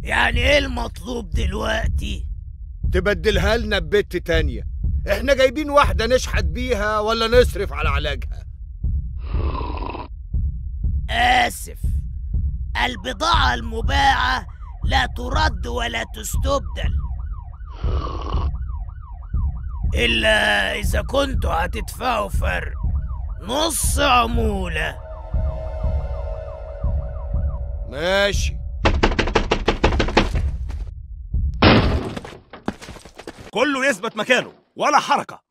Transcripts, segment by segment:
يعني ايه المطلوب دلوقتي تبدلها لنا ببت تانية احنا جايبين واحدة نشحت بيها ولا نصرف على علاجها آسف البضاعة المباعة لا ترد ولا تستبدل إلا إذا كنتوا هتدفعوا فرق نص عمولة ماشي كله يثبت مكانه ولا حركة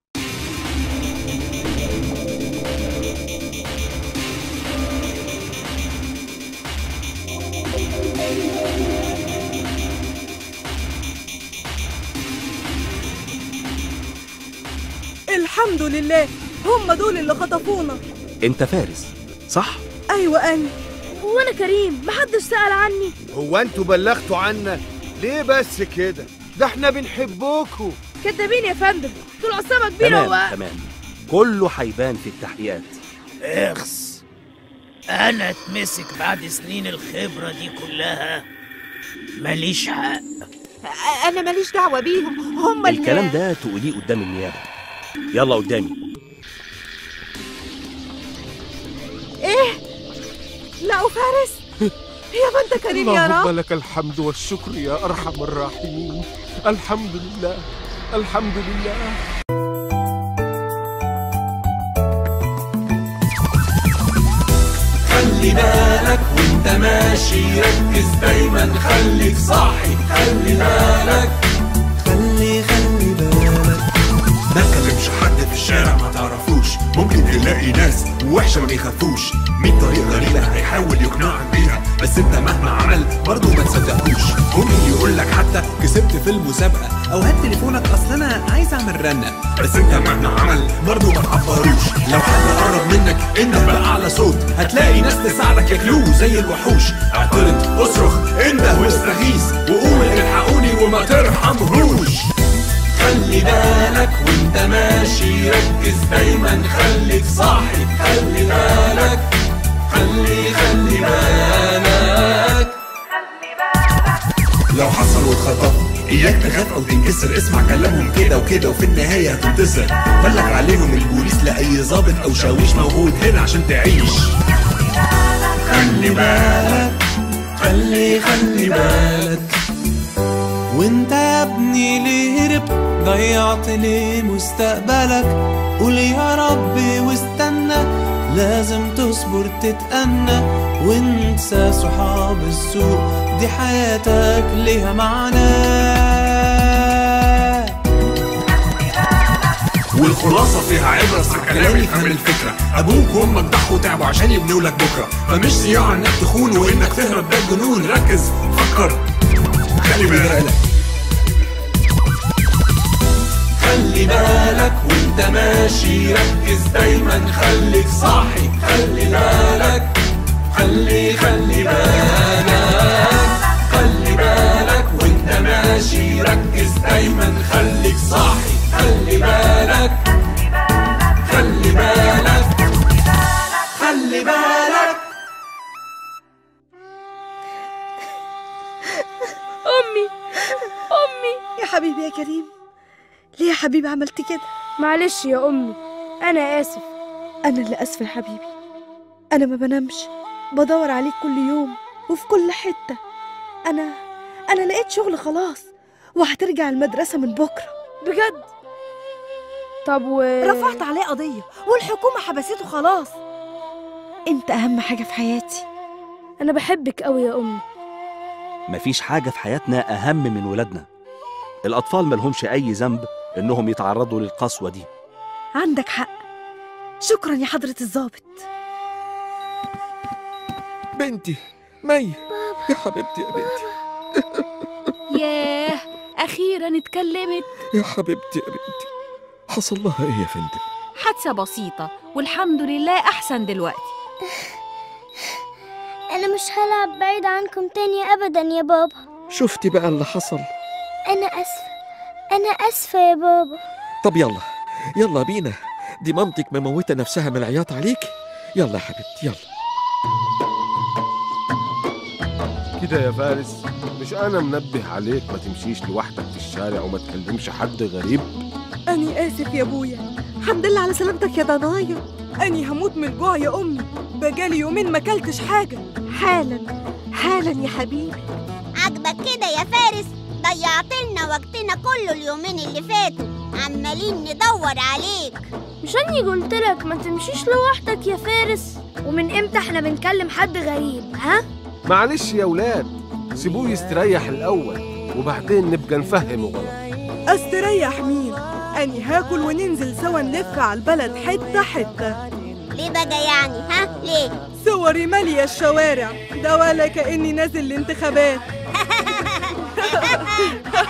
الحمد لله هم دول اللي خطفونا انت فارس صح ايوه انا وانا كريم محدش سأل عني هو انتوا بلغتوا عنا ليه بس كده ده احنا بنحبوكوا كدابين يا فندم دول عصابة كبيرة تمام و... تمام كله هيبان في التحقيقات اخس أنا اتمسك بعد سنين الخبرة دي كلها ماليش حق انا ماليش دعوه بيهم هم اللي الكلام ده تقوليه قدام النيابة يلا قدامي ايه لقوا فارس يا ما انت كريم يا اللهم رب لك الحمد والشكر يا أرحم الراحمين الحمد لله الحمد لله خلي بالك وانت ماشي ركز دايما خليك صاحي خلي بالك خلي خلي بالك ما تكلمش حد في الشارع ما تعرفوش ممكن تلاقي ناس وحشة ما بيخافوش مين طريق غريبة هيحاول يقنعك بيها بس انت مهما عمل برضه ما تصدقوش ممكن يقول لك حتى كسبت في المسابقة او هات تليفونك اصل انا عايز اعمل رنة بس انت مهما عمل برضه ما تعبروش لو حد قرب منك انت بأعلى صوت هتلاقي ناس تساعدك ياكلوه زي الوحوش اعترض اصرخ انده واستغيث وقول الحقوني وما ترحمهوش خلي بالك وانت ماشي ركز دايما خليك صاحي خلي بالك خلي خلي بالك لو حصل واتخطفت اياك تخاف او تنكسر اسمع كلامهم كده وكده وفي النهايه هتنتصر بلغ عليهم البوليس لاي ظابط او شاويش موجود هنا عشان تعيش خلي بالك خلي خلي بالك وانت يا ابني ليه هربت ضيعت ليه مستقبلك قول يا ربي واستنى لازم تصبر تتأنى وانسى صحاب السوق دي حياتك ليها معنى والخلاصة فيها عبرة اسمع كلامي فهم الفكرة أبوك وأمك ضحوا تعبوا عشان يبنوا لك بكرة فمش صياعة إنك تخون وإنك تهرب ده الجنون ركز فكر خلي بالك خلي بالك وانت ماشي ركز دايما خليك صاحي خلي بالك خلي خلي بالك خلي بالك وانت ماشي ركز دايما خليك صاحي خلي بالك خلي بالك خلي بالك أمي أمي يا حبيبي يا كريم ليه يا حبيبي عملت كده معلش يا أمي أنا آسف انا اللي اسفه يا حبيبي انا ما بنامش بدور عليك كل يوم وفي كل حته انا انا لقيت شغل خلاص وهترجع المدرسه من بكره بجد طب و رفعت عليه قضيه والحكومه حبسته خلاص انت اهم حاجه في حياتي أنا بحبك أوي يا أمي مفيش حاجة في حياتنا أهم من ولادنا الأطفال ملهمش أي ذنب إنهم يتعرضوا للقسوة دي عندك حق شكرا يا حضره الضابط بنتي مي يا حبيبتي يا بنتي ياه أخيرا اتكلمت يا حبيبتي يا بنتي حصل لها ايه يا فندم حادثة بسيطة والحمد لله أحسن دلوقتي أنا مش هلعب بعيد عنكم تاني أبدا يا بابا شفتي بقى اللي حصل أنا أسفة أنا أسفة يا بابا طب يلا يلا بينا دي مامتك مموتة نفسها من العياط عليك يلا يا حبيبتي يلا كده يا فارس مش انا منبه عليك ما تمشيش لوحدك في الشارع وما تكلمش حد غريب أني آسف يا أبويا الحمد لله على سلامتك يا ضنايا أني هموت من الجوع يا أمي بقالي يومين ما أكلتش حاجة حالا حالا يا حبيبي عجبك كده يا فارس ضيعت لنا وقتنا كله اليومين اللي فاتوا عمالين ندور عليك مش اني قلت لك ما تمشيش لوحدك يا فارس ومن امتى احنا بنكلم حد غريب ها معلش يا ولاد سيبوه يستريح الاول وبعدين نبقى نفهمه غلط استريح مين أني هاكل وننزل سوا نلف على البلد حتة حتة ليه بقى يعني ها ليه صوري مالية الشوارع ده ولا كأني نازل الانتخابات